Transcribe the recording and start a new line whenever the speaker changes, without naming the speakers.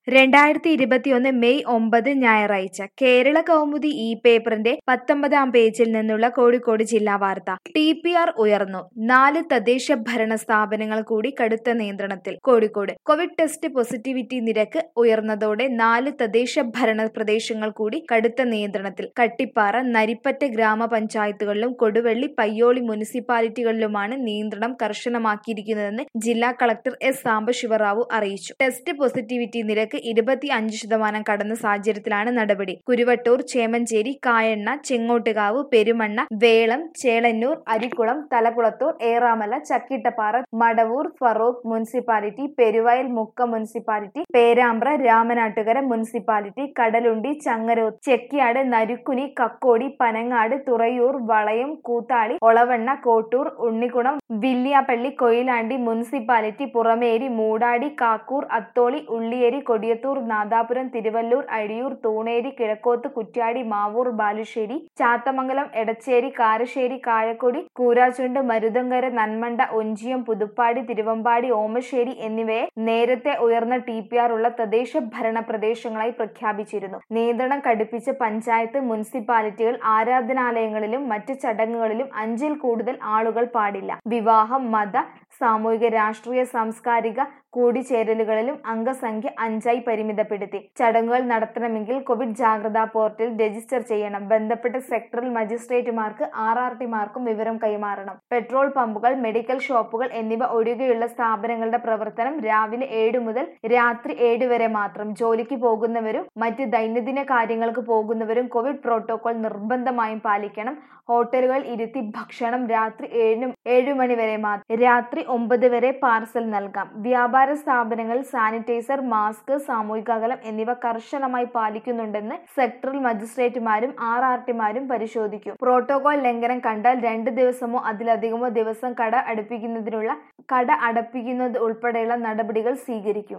രണ്ടായിരത്തി ഇരുപത്തിയൊന്ന് മെയ് ഒമ്പത് ഞായറാഴ്ച കേരള കൗമുദി ഇ പേപ്പറിന്റെ പത്തൊമ്പതാം പേജിൽ നിന്നുള്ള കോഴിക്കോട് ജില്ലാ വാർത്ത ടി പി ആർ ഉയർന്നു നാല് തദ്ദേശ ഭരണ സ്ഥാപനങ്ങൾ കൂടി കടുത്ത നിയന്ത്രണത്തിൽ കോഴിക്കോട് കോവിഡ് ടെസ്റ്റ് പോസിറ്റിവിറ്റി നിരക്ക് ഉയർന്നതോടെ നാല് തദ്ദേശ ഭരണ പ്രദേശങ്ങൾ കൂടി കടുത്ത നിയന്ത്രണത്തിൽ കട്ടിപ്പാറ നരിപ്പറ്റ ഗ്രാമപഞ്ചായത്തുകളിലും കൊടുവള്ളി പയ്യോളി മുനിസിപ്പാലിറ്റികളിലുമാണ് നിയന്ത്രണം കർശനമാക്കിയിരിക്കുന്നതെന്ന് ജില്ലാ കളക്ടർ എസ് സാംബശിവറാവു അറിയിച്ചു ടെസ്റ്റ് പോസിറ്റിവിറ്റി നിരക്ക് ഇരുപത്തി അഞ്ച് ശതമാനം കടന്ന സാഹചര്യത്തിലാണ് നടപടി Kuruvattur Chemancheri Kayanna Chengottukavu Perumanna Velam Chelannur Arikkulam Thalakkulathur Eramala Chakkittapara Madavoor Feroke municipality Peruvayal Mukkam municipality Perambra Ramanattukara municipality Kadalundi Changaroth Chekkiad Narikkuni Kakkodi Panangad Thurayur Valayam Koothali Olavanna Kottur Unnikulam Villiappally Koyilandy municipality Purameri Moodadi Kakkur Atholi Ulliyeri Kodiyathur Nadapuram Thiruvallur Azhiyur Thuneri Kizhakkoth Kuttiadi Mavoor Balussery Chathamangalam Edachery Karassery Kayakkodi Koorachundu Maruthonkara Nanminda Onchiyam Puthuppady Thiruvambady Omassery എന്നിവയെ നേരത്തെ ഉയർന്ന ടി പി ആർ ഉള്ള തദ്ദേശ ഭരണ പ്രദേശങ്ങളായി പ്രഖ്യാപിച്ചിരുന്നു നിയന്ത്രണം കടുപ്പിച്ച പഞ്ചായത്ത് മുനിസിപ്പാലിറ്റികൾ ആരാധനാലയങ്ങളിലും മറ്റ് ചടങ്ങുകളിലും അഞ്ചിൽ കൂടുതൽ ആളുകൾ പാടില്ല വിവാഹം മത സാമൂഹിക രാഷ്ട്രീയ സാംസ്കാരിക കൂടിച്ചേരലുകളിലും അംഗസംഖ്യ അഞ്ചായി പരിമിതപ്പെടുത്തി ചടങ്ങുകൾ നടത്തണമെങ്കിൽ കോവിഡ് ജാഗ്രതാ പോർട്ടൽ രജിസ്റ്റർ ചെയ്യണം ബന്ധപ്പെട്ട സെക്ടറൽ മജിസ്ട്രേറ്റുമാർക്ക് ആർ ആർ ടിമാർക്കും വിവരം കൈമാറണം പെട്രോൾ പമ്പുകൾ മെഡിക്കൽ ഷോപ്പുകൾ എന്നിവ ഒഴികെയുള്ള സ്ഥാപനങ്ങളുടെ പ്രവർത്തനം രാവിലെ ഏഴ് മുതൽ രാത്രി ഏഴ് വരെ മാത്രം ജോലിക്ക് പോകുന്നവരും മറ്റ് ദൈനംദിന കാര്യങ്ങൾക്ക് പോകുന്നവരും കോവിഡ് പ്രോട്ടോകോൾ നിർബന്ധമായും പാലിക്കണം ഹോട്ടലുകൾ ഇരുത്തി ഭക്ഷണം രാത്രി ഏഴിനും ഏഴു മണി വരെ മാത്രം രാത്രി ഒമ്പത് വരെ പാർസൽ നൽകാം വ്യാപാര സ്ഥാപനങ്ങളിൽ സാനിറ്റൈസർ മാസ്ക് സാമൂഹിക അകലം എന്നിവ കർശനമായി പാലിക്കുന്നുണ്ടെന്ന് സെക്ടറൽ മജിസ്ട്രേറ്റുമാരും ആർ ആർ ടിമാരും പരിശോധിക്കും പ്രോട്ടോകോൾ ലംഘനം കണ്ടാൽ രണ്ട് ദിവസമോ അതിലധികമോ ദിവസം കട അടുപ്പിക്കുന്നതിനുള്ള കട അടപ്പിക്കുന്നത് ഉൾപ്പെടെയുള്ള നടപടികൾ സ്വീകരിക്കും